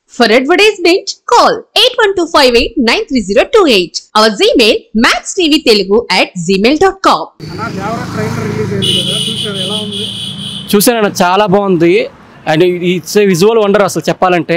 For advertisement, call 8125893028. Our Gmail, maxtvtelugu at gmail.com. అన్న Devara trailer release అయింది కదా చూసారు ఎలా ఉంది చూసాను చాలా బాగుంది అండ్ ఇట్స్ విజువల్ వండర్ అసలు చెప్పాలంటే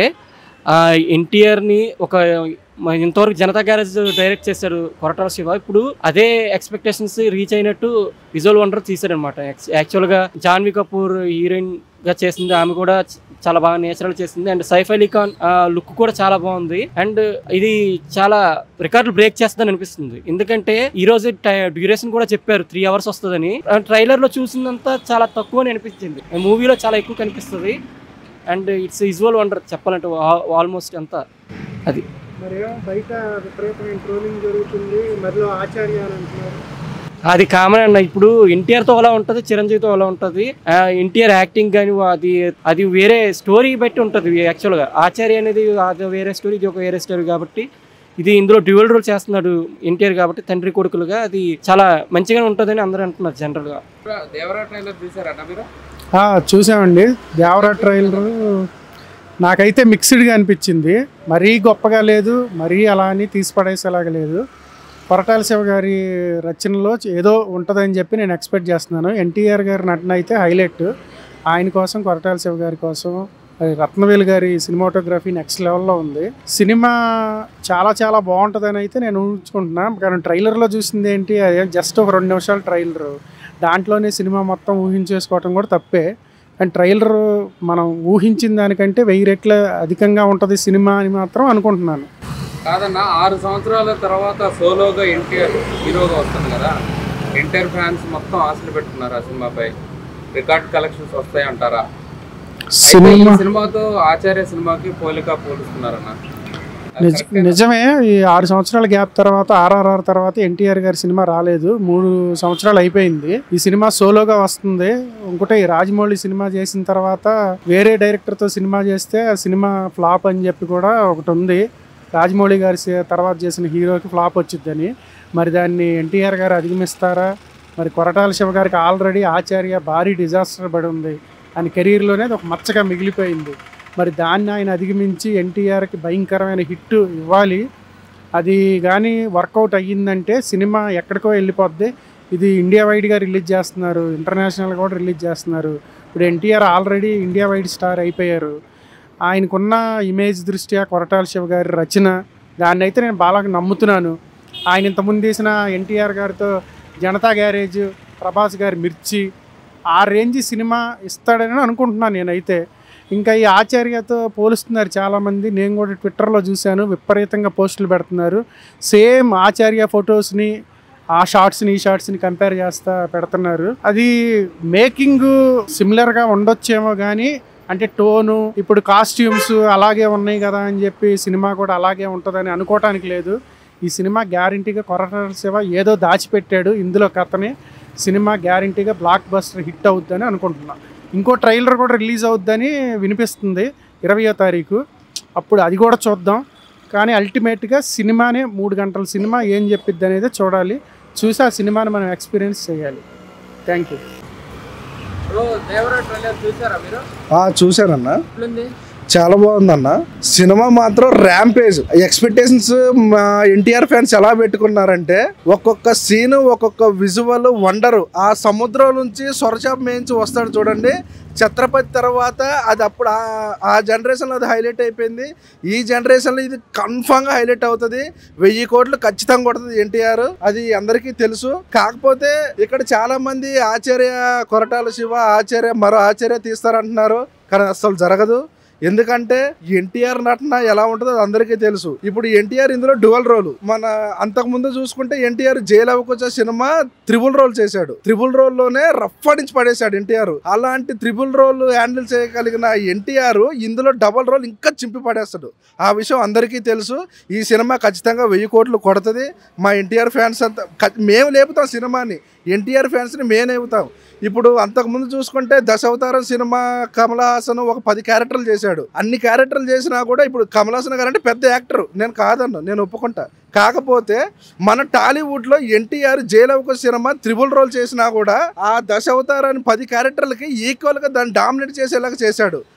ఎన్టీఆర్ని ఒక మ- ఇంతవరకు జనతా గ్యారేజ్ డైరెక్ట్ చేశాడు కొరటాల శివ ఇప్పుడు అదే ఎక్స్పెక్టేషన్స్ రీచ్ అయినట్టు విజువల్ వండర్ తీశాడు అనమాట యాక్చువల్గా జాన్వీ కపూర్ హీరోయిన్ గా చేసింది ఆమె కూడా చ- చాలా బాగా నేచురల్ చేసింది అండ్ సైఫ్ అలీ ఖాన్ లుక్ కూడా చాలా బాగుంది అండ్ ఇది చాలా రికార్డులు బ్రేక్ చేస్తుందని అనిపిస్తుంది ఎందుకంటే ఈ రోజు డ్యూరేషన్ కూడా చెప్పారు త్రీ అవర్స్ వస్తుందని ట్రైలర్ లో చూసిందంతా చాలా తక్కువ అని అనిపించింది మూవీలో చాలా ఎక్కువ కనిపిస్తుంది అండ్ ఇట్స్ విజువల్ వండర్ చెప్పాలంటే ఆల్మోస్ట్ అంతా అది మరి ఏమో బయట విపరీతమైన ట్రోలింగ్ జరుగుతుంది మరిలో ఆచార్య అని అంటున్నారు అది కామన్ అన్న ఇప్పుడు ఎన్టీఆర్ తో అలా ఉంటది చిరంజీవితో అలా ఉంటది ఎన్టీఆర్ యాక్టింగ్ కానీ అది అది వేరే స్టోరీ బట్టి ఉంటది యాక్చువల్ గా ఆచార్య అనేది అది వేరే స్టోరీ ఇది ఒక వేరే స్టోరీ కాబట్టి ఇది ఇందులో డ్యూయల్ రోల్ చేస్తున్నాడు ఎన్టీఆర్ కాబట్టి తండ్రి కొడుకులుగా అది చాలా మంచిగా ఉంటుందని అందరూ అంటున్నారు జనరల్ గా దేవరా ట్రైలర్ చూసారట మీరు ఆ, చూసామండి దేవరా ట్రైలర్ నాకైతే మిక్స్డ్గా అనిపించింది మరీ గొప్పగా లేదు మరీ అలా అని తీసిపడేసేలాగా లేదు కొరటాల శివ గారి రచనలో ఏదో ఉంటుందని చెప్పి నేను ఎక్స్పెక్ట్ చేస్తున్నాను ఎన్టీఆర్ గారి నటన అయితే హైలైట్ ఆయన కోసం కొరటాల శివ గారి కోసం అది రత్నవేలు గారి సినిమాటోగ్రఫీ నెక్స్ట్ లెవెల్లో ఉంది సినిమా చాలా చాలా బాగుంటుందని అయితే నేను ఊహించుకుంటున్నా కానీ ట్రైలర్లో చూసింది ఏంటి అదే జస్ట్ ఒక రెండు నిమిషాల ట్రైలర్ దాంట్లోనే సినిమా మొత్తం ఊహించేసుకోవటం కూడా తప్పే అండ్ ట్రైలర్ మనం ఊహించిన దానికంటే వెయ్యి రెట్ల అధికంగా ఉంటుంది సినిమా అని మాత్రం అనుకుంటున్నాను కాదన్న ఆరు సంవత్సరాల తర్వాత సోలోగా ఎన్టీఆర్ హీరోగా వస్తుంది కదా ఎన్టీఆర్ ఫ్యాన్స్ మొత్తం ఆశలు పెట్టుకున్నారు ఆ సినిమాపై రికార్డ్ కలెక్షన్స్ వస్తాయి అంటారా అయితే ఈ సినిమా సినిమాతో ఆచార్య సినిమాకి పోలిక పోలుస్తున్నారన్న అది నిజ కరెక్టేనా? నిజమే ఈ ఆరు సంవత్సరాల గ్యాప్ తర్వాత ఆర్ఆర్ఆర్ తర్వాత ఎన్టీఆర్ గారి సినిమా రాలేదు మూడు సంవత్సరాలు అయిపోయింది ఈ సినిమా సోలోగా వస్తుంది ఇంకోటి ఈ రాజమౌళి సినిమా చేసిన తర్వాత వేరే డైరెక్టర్తో సినిమా చేస్తే ఆ సినిమా ఫ్లాప్ అని చెప్పి కూడా ఒకటి ఉంది రాజమౌళి గారి సి- తర్వాత చేసిన హీరోకి ఫ్లాప్ వచ్చిద్దని మరి దాన్ని ఎన్టీఆర్ గారు అధిగమిస్తారా మరి కొరటాల శివ గారికి ఆల్రెడీ ఆచార్య భారీ డిజాస్టర్ పడి ఉంది ఆయన కెరీర్లోనే అది ఒక మచ్చగా మిగిలిపోయింది మరి దాన్ని ఆయన అధిగమించి ఎన్టీఆర్కి భయంకరమైన హిట్ ఇవ్వాలి అది కానీ వర్కౌట్ అయ్యిందంటే సినిమా ఎక్కడికో వెళ్ళిపోద్ది ఇది ఇండియా వైడ్గా రిలీజ్ చేస్తున్నారు ఇంటర్నేషనల్ కూడా రిలీజ్ చేస్తున్నారు ఇప్పుడు NTR already India wide star అయిపోయారు ఆయనకున్న ఇమేజ్ దృష్ట్యా కొరటాల శివ గారి రచన దాన్ని అయితే నేను బాగా నమ్ముతున్నాను ఆయన ఇంతకుముందు తీసిన ఎన్టీఆర్ గారితో జనతా గ్యారేజ్ ప్రభాస్ గారి మిర్చి ఆ రేంజ్ సినిమా ఇస్తాడని అనుకుంటున్నాను నేనైతే ఇంకా ఈ ఆచార్యతో పోలుస్తున్నారు చాలామంది నేను కూడా ట్విట్టర్లో చూశాను విపరీతంగా పోస్టులు పెడుతున్నారు సేమ్ ఆచార్య ఫొటోస్ని ఆ షార్ట్స్ని ఈ షార్ట్స్ని కంపేర్ చేస్తా పెడుతున్నారు అది మేకింగ్ సిమిలర్గా ఉండొచ్చేమో కానీ అంటే టోను ఇప్పుడు కాస్ట్యూమ్స్ అలాగే ఉన్నాయి కదా అని చెప్పి సినిమా కూడా అలాగే ఉంటుందని అనుకోవటానికి లేదు ఈ సినిమా గ్యారంటీగా కొరటాల శివ ఏదో దాచిపెట్టాడు ఇందులో కథని సినిమా గ్యారంటీగా బ్లాక్ బస్టర్ హిట్ అవుద్దని అనుకుంటున్నా ఇంకో ట్రైలర్ కూడా రిలీజ్ అవుద్దని వినిపిస్తుంది ఇరవయో తారీఖు అప్పుడు అది కూడా చూద్దాం కానీ అల్టిమేట్గా సినిమానే మూడు గంటల సినిమా ఏం చెప్పిద్ది అనేది చూడాలి చూసి ఆ సినిమాని మనం ఎక్స్పీరియన్స్ చేయాలి thank you bro Devara trailer చూసారా మీరు ఆ, చూశానన్నా ఎట్లుంది చాలా బాగుందన్న సినిమా మాత్రం ర్యాంపేజ్ ఎక్స్పెక్టేషన్స్ మా ఎన్టీఆర్ ఫ్యాన్స్ ఎలా పెట్టుకున్నారంటే ఒక్కొక్క సీన్ ఒక్కొక్క విజువల్ వండరు ఆ సముద్రం నుంచి సొరచాప మేయించి వస్తాడు చూడండి ఛత్రపతి తర్వాత అది అప్పుడు ఆ- ఆ జనరేషన్లో అది హైలైట్ అయిపోయింది ఈ జనరేషన్లో ఇది కన్ఫామ్గా హైలైట్ అవుతుంది వెయ్యి కోట్లు ఖచ్చితంగా కొడుతుంది ఎన్టీఆర్ అది అందరికీ తెలుసు కాకపోతే ఇక్కడ చాలా మంది ఆచార్య కొరటాల శివ ఆచార్య మరో ఆచార్య తీస్తారంటున్నారు కానీ అసలు జరగదు ఎందుకంటే ఎన్టీఆర్ నటన ఎలా ఉంటుందో అది అందరికీ తెలుసు ఇప్పుడు ఎన్టీఆర్ ఇందులో డువల్ రోల్ మన అంతకు ముందు చూసుకుంటే ఎన్టీఆర్ జైలు అవకొచ్చే సినిమా త్రిబుల్ రోల్ చేశాడు త్రిబుల్ రోల్ లోనే రఫ్ అడించి పడేశాడు ఎన్టీఆర్ అలాంటి త్రిబుల్ రోల్ హ్యాండిల్ చేయగలిగిన ఎన్టీఆర్ ఇందులో డబల్ రోల్ ఇంకా చింపి పడేస్తాడు ఆ విషయం అందరికీ తెలుసు ఈ సినిమా ఖచ్చితంగా వెయ్యి కోట్లు కొడుతుంది మా ఎన్టీఆర్ ఫ్యాన్స్ అంతా ఖ- మేము లేపుతాం సినిమాని ఎన్టీఆర్ ఫ్యాన్స్ని మేము లేపుతాం ఇప్పుడు అంతకుముందు చూసుకుంటే దశావతారం సినిమా కమల్ హాసన్ ఒక పది క్యారెక్టర్లు చేశాడు అన్ని క్యారెక్టర్లు చేసినా కూడా ఇప్పుడు కమల్ హాసన్ గారు అంటే పెద్ద యాక్టర్ నేను కాదన్ను నేను ఒప్పుకుంటా కాకపోతే మన టాలీవుడ్ లో ఎన్టీఆర్ జైలు ఒక సినిమా త్రిబుల్ రోల్ చేసినా కూడా ఆ దశావతారాన్ని పది క్యారెక్టర్లకి ఈక్వల్ గా దాన్ని డామినేట్ చేసేలాగా చేశాడు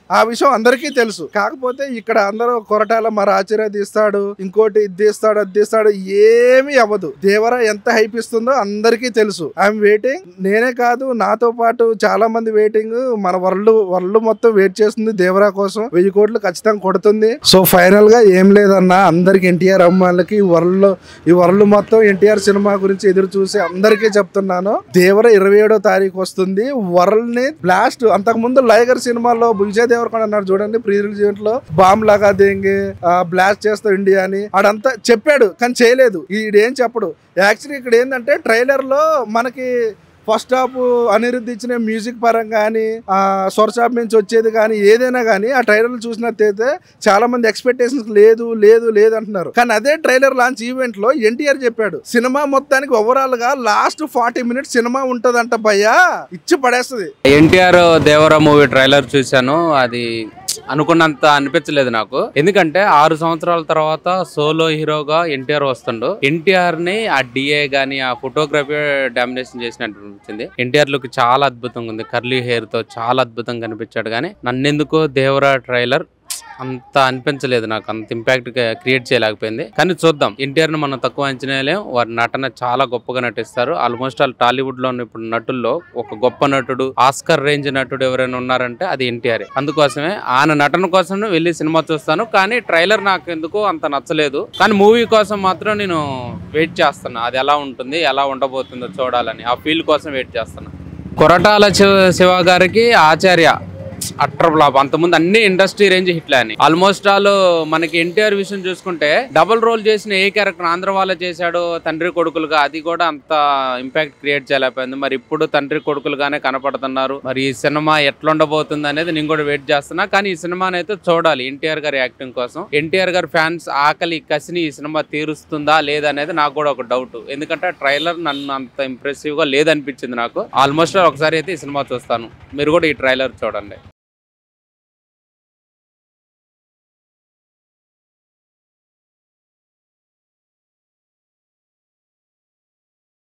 ఆ విషయం అందరికీ తెలుసు కాకపోతే ఇక్కడ అందరూ కొరటాల మరి ఆశ్చర్య తీస్తాడు ఇంకోటి ఇది తీస్తాడు అది తీస్తాడు ఏమీ అవ్వదు దేవరా ఎంత హైప్ ఇస్తుందో అందరికీ తెలుసు ఐఎమ్ వెయిటింగ్ నేనే కాదు నాతో పాటు చాలా మంది వెయిటింగ్ మన వరల్డ్ వరల్డ్ మొత్తం వెయిట్ చేస్తుంది దేవరా కోసం వెయ్యి కోట్లు ఖచ్చితంగా కొడుతుంది సో ఫైనల్ గా ఏం లేదన్నా అందరికి ఎన్టీఆర్ అమ్మాయిలకి ఈ వరల్డ్ లో ఈ వరల్డ్ మొత్తం ఎన్టీఆర్ సినిమా గురించి ఎదురు చూసి అందరికీ చెప్తున్నాను దేవర ఇరవై ఏడో తారీఖు వస్తుంది వరల్డ్ ని బ్లాస్ట్ అంతకు ముందు లైగర్ సినిమాలో విజయ్ దేవరకొండ అన్నాడు చూడండి ప్రీ రిలీజ్ ఈవెంట్ లో బాంబ్ లాగా దేంగి బ్లాస్ట్ చేస్తా ఇండియా అని ఆడంతా చెప్పాడు కానీ చేయలేదు ఈడేం చెప్పడు యాక్చువల్లీ ఇక్కడ ఏంటంటే ట్రైలర్ లో మనకి ఫస్ట్ హాఫ్ అనిరుద్ధ్ ఇచ్చిన మ్యూజిక్ పరంగా కానీ ఆ స్వరచాప్ నుంచి వచ్చేది కానీ ఏదైనా కానీ ఆ ట్రైలర్ చూసినట్టయితే చాలా మంది ఎక్స్పెక్టేషన్స్ లేదు లేదు లేదు అంటున్నారు కానీ అదే ట్రైలర్ లాంచ్ ఈవెంట్ లో ఎన్టీఆర్ చెప్పాడు సినిమా మొత్తానికి ఓవరాల్ గా లాస్ట్ ఫార్టీ మినిట్స్ సినిమా ఉంటదంట భయ్యా ఇచ్చి పడేస్తుంది ఎన్టీఆర్ దేవరా మూవీ ట్రైలర్ చూశాను అది అనుకున్నంత అనిపించలేదు నాకు ఎందుకంటే ఆరు సంవత్సరాల తర్వాత సోలో హీరోగా ఎన్టీఆర్ వస్తుండు ఎన్టీఆర్ ని ఆ డిఏ గానీ ఆ ఫోటోగ్రఫీ డామినేషన్ చేసినట్టు అనిపించింది ఎన్టీఆర్ లుక్ చాలా అద్భుతంగా ఉంది కర్లీ హెయిర్ తో చాలా అద్భుతంగా కనిపించాడు కానీ నన్నెందుకో దేవరా ట్రైలర్ అంత అనిపించలేదు నాకు అంత ఇంపాక్ట్ క్రియేట్ చేయలేకపోయింది కానీ చూద్దాం ఎన్టీఆర్ ని మనం తక్కువ అంచనాలేం వారి నటన చాలా గొప్పగా నటిస్తారు ఆల్మోస్ట్ ఆల్ టాలీవుడ్ లో ఉన్న ఇప్పుడు నటుల్లో ఒక గొప్ప నటుడు ఆస్కర్ రేంజ్ నటుడు ఎవరైనా ఉన్నారంటే అది ఎన్టీఆర్ అందుకోసమే ఆయన నటన కోసం వెళ్ళి సినిమా చూస్తాను కానీ ట్రైలర్ నాకు ఎందుకో అంత నచ్చలేదు కానీ మూవీ కోసం మాత్రం నేను వెయిట్ చేస్తున్నా అది ఎలా ఉంటుంది ఎలా ఉండబోతుందో చూడాలని ఆ ఫీల్ కోసం వెయిట్ చేస్తున్నా కొరటాల శివ- శివ గారికి ఆచార్య అట్టర్ ఫ్లాప్ అంతకుముందు అన్ని ఇండస్ట్రీ రేంజ్ హిట్లే అని ఆల్మోస్ట్ ఆల్ మనకి ఎన్టీఆర్ విషయం చూసుకుంటే డబుల్ రోల్ చేసిన ఏ క్యారెక్టర్ ఆంధ్ర వాళ్ళ చేశాడో తండ్రి కొడుకులుగా అది కూడా అంత ఇంపాక్ట్ క్రియేట్ చేయలేకపోయింది మరి ఇప్పుడు తండ్రి కొడుకులుగానే కనపడుతున్నారు మరి ఈ సినిమా ఎట్లా ఉండబోతుంది అనేది నేను కూడా వెయిట్ చేస్తున్నా కానీ ఈ సినిమాని అయితే చూడాలి ఎన్టీఆర్ గారి యాక్టింగ్ కోసం ఎన్టీఆర్ గారి ఫ్యాన్స్ ఆకలి కసిని ఈ సినిమా తీరుస్తుందా లేదనేది నాకు కూడా ఒక డౌట్ ఎందుకంటే ట్రైలర్ నన్ను అంత ఇంప్రెసివ్ గా లేదనిపించింది నాకు ఆల్మోస్ట్ ఒకసారి అయితే ఈ సినిమా చూస్తాను మీరు కూడా ఈ ట్రైలర్ చూడండి